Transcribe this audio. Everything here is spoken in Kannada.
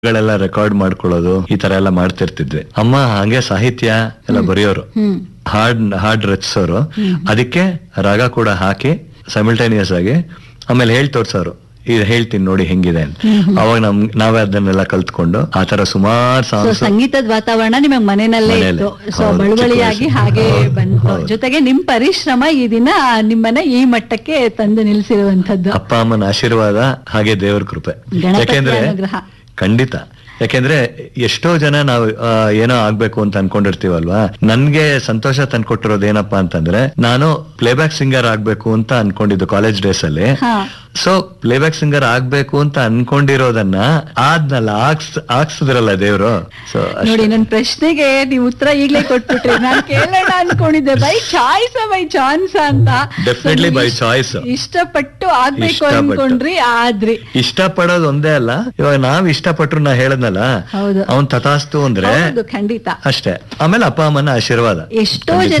ಗಳೆಲ್ಲ ರೆಕಾರ್ಡ್ ಮಾಡ್ಕೊಳ್ಳೋದು ಈ ತರ ಎಲ್ಲ ಮಾಡ್ತಿರ್ತಿದ್ವಿ ಅಮ್ಮ ಹಂಗೆ ಸಾಹಿತ್ಯ ಎಲ್ಲ ಬರೆಯೋರು ಹ್ಮ್ ಹಾಡ್ ಹಾಡ್ ರಚಿಸೋರು ಅದಕ್ಕೆ ರಾಗ ಕೂಡ ಹಾಕಿ ಸೈಮಲ್ಟೇನಿಯಸ್ ಆಗಿ ಆಮೇಲೆ ಹೇಳ್ ತೋರ್ಸೋರು ಇದು ಹೇಳ್ತೀನಿ ನೋಡಿ ಹೆಂಗಿದೆ ಅಂತ ಅವಾಗ ನಮ್ ನಾವೇ ಅದನ್ನೆಲ್ಲ ಕಲ್ತ್ಕೊಂಡು ಆ ತರ ಸುಮಾರು ಸೊ ಸಾಂಗ್ಸ್ ಸಂಗೀತದ ವಾತಾವರಣ ನಿಮಗೆ ಮನೆಯಲ್ಲೇ ಮನೆಯಲ್ಲೇ. ಇತ್ತು ಸೊ ಹೌದು, ಬಳುವಳಿಯಾಗಿ ಚಿಕ್ಕ ಹಾಗೆ ವಯಸ್ಸು. ಬಂತು ಹೌದು. ಜೊತೆಗೆ ನಿಮ್ ಪರಿಶ್ರಮ ಈ ದಿನ ನಿಮ್ಮನ್ನ ಈ ಮಟ್ಟಕ್ಕೆ ತಂದು ನಿಲ್ಸಿರುವಂತದ್ದು ಅಪ್ಪ ಅಮ್ಮನ ಆಶೀರ್ವಾದ ಹಾಗೆ ದೇವ್ರ ಕೃಪೆ ಗಣಪತಿಯ ಯಾಕೆಂದ್ರೆ ಅನುಗ್ರಹ. ಖಂಡಿತ ಯಾಕೆಂದ್ರೆ ಎಷ್ಟೋ ಜನ ನಾವು ಆ, ಏನೋ ಆಗ್ಬೇಕು ಅಂತ ಅನ್ಕೊಂಡಿರ್ತೀವಲ್ವಾ ನನ್ಗೆ ಸಂತೋಷ ತಂದ್ಕೊಟ್ಟಿರೋದು ಏನಪ್ಪಾ ಅಂತಂದ್ರೆ ನಾನು ಪ್ಲೇಬ್ಯಾಕ್ ಸಿಂಗರ್ ಆಗ್ಬೇಕು ಅಂತ ಅನ್ಕೊಂಡಿದ್ದು ಕಾಲೇಜ್ ಡೇಸ್ ಅಲ್ಲಿ ಹಾ ಸೊ ಪ್ಲೇಬ್ಯಾಕ್ ಸಿಂಗರ್ ಆಗ್ಬೇಕು ಅಂತ ಅನ್ಕೊಂಡಿರೋದನ್ನ ಆದ್ನಲ್ಲ ಆಗ್ಸ್ ಆಗ್ಸಿದ್ರಲ್ಲ ದೇವ್ರು ಸೊ ನೋಡಿ ನನ್ ಪ್ರಶ್ನೆಗೆ ನೀವು ಉತ್ತರ ಈಗ್ಲೇ ಕೊಟ್ಬಿಟ್ರಿ ನಾನ್ ಕೇಳೋಣ ಅನ್ಕೊಂಡಿದ್ದೆ ಬೈ ಚಾಯ್ಸ್ ಬೈ ಚಾನ್ಸ್ ಅಂತ Definitely So, by ಇಷ್ಟ- choice. ಇಷ್ಟಪಟ್ಟು ಆಗ್ಬೇಕು ಇಷ್ಟಪಟ್ಟು. ಅನ್ಕೊಂಡ್ರಿ ಆದ್ರಿ ಇಷ್ಟ ಪಡೋದು ಒಂದೇ ಅಲ್ಲ ಇವಾಗ ನಾವ್ ಇಷ್ಟಪಟ್ರು ನಾ ಹೇಳದ್ನಲ್ಲ ಹೌದು ಅವನ್ ತಥಾಸ್ತು ಅಂದ್ರೆ ಹೌದು ಖಂಡಿತ ಅಷ್ಟೇ ಆಮೇಲೆ ಅಪ್ಪ ಅಮ್ಮನ ಆಶೀರ್ವಾದ ಎಷ್ಟೋ ಜನ